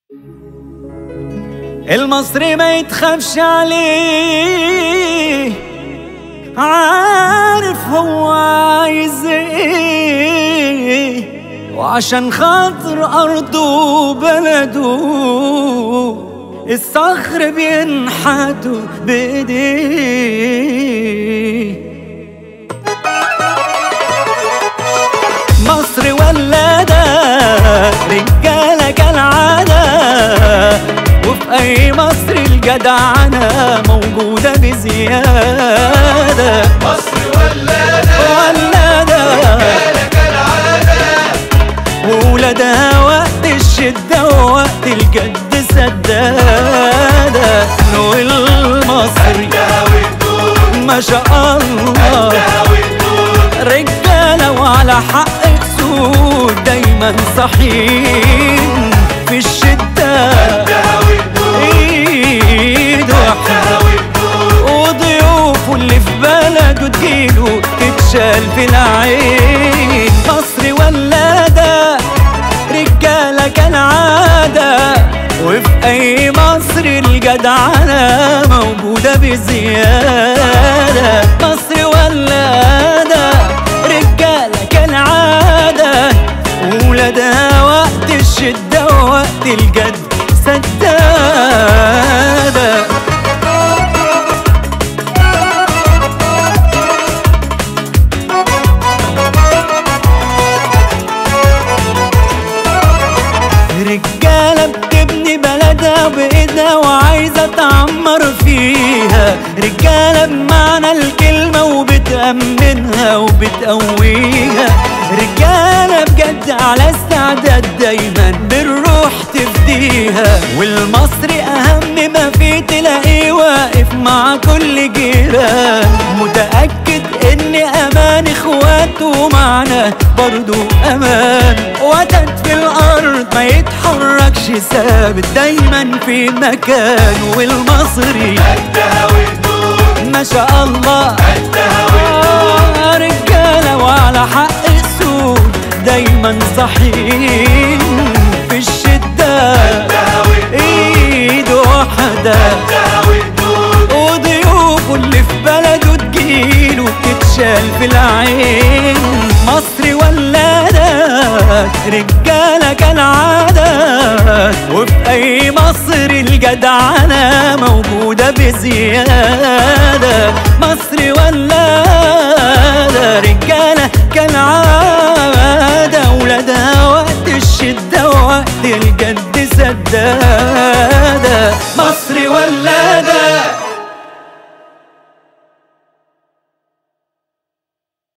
المصري ما يتخافش عليه عارف هو عايز ايه وعشان خاطر ارضه وبلده الصخر بينحتوا بايديه مصر ولادة رجالة كالعادة وفي أي مصر الجدعنة موجودة بزيادة مصر ولادة ولادة رجالة كالعادة وولادها وقت الشدة ووقت الجد سدادة نقول المصري قدها وتدور ما شاء الله قدها وتدور رجالة وعلى حق سود دايما صحيين في الشدة قدها وتدور ايد واحدة قدها وتدور وضيوفه اللي في بلده تجيله تتشال في العين مصر ولادة رجالة كالعادة وفي أي مصر الجدعنة موجودة بزيادة مصر ولادة رجالة كالعادة وولادها وقت الشدة ووقت الجد سدادة رجالة بتبني بلدها بإيدها وعايزة تعمر فيها رجالة بمعنى الكلمة وبتأمنها وبتقويها رجالة بجد على استعداد دايما بالروح تفديها والمصري أهم ما فيه تلاقيه واقف مع كل جيران متأكد إن أمان إخواته معنا برضو أمان وتد في الأرض ما يتحركش ثابت دايما في مكانه والمصري قدها وتدور ما شاء الله قدها وتدور آه، رجالة وعلى حق السود دايما صحيين في الشدة قدها وتدور ايد واحدة قدها وتدور وضيوفه اللي في بلده تجيله تتشال في العين مصر ولادة رجالة كالعادة وفي أي مصر الجدعنة موجودة بزيادة مصر ولادة رجالة كالعادة ولادها وقت الشدة ووقت الجد سدادة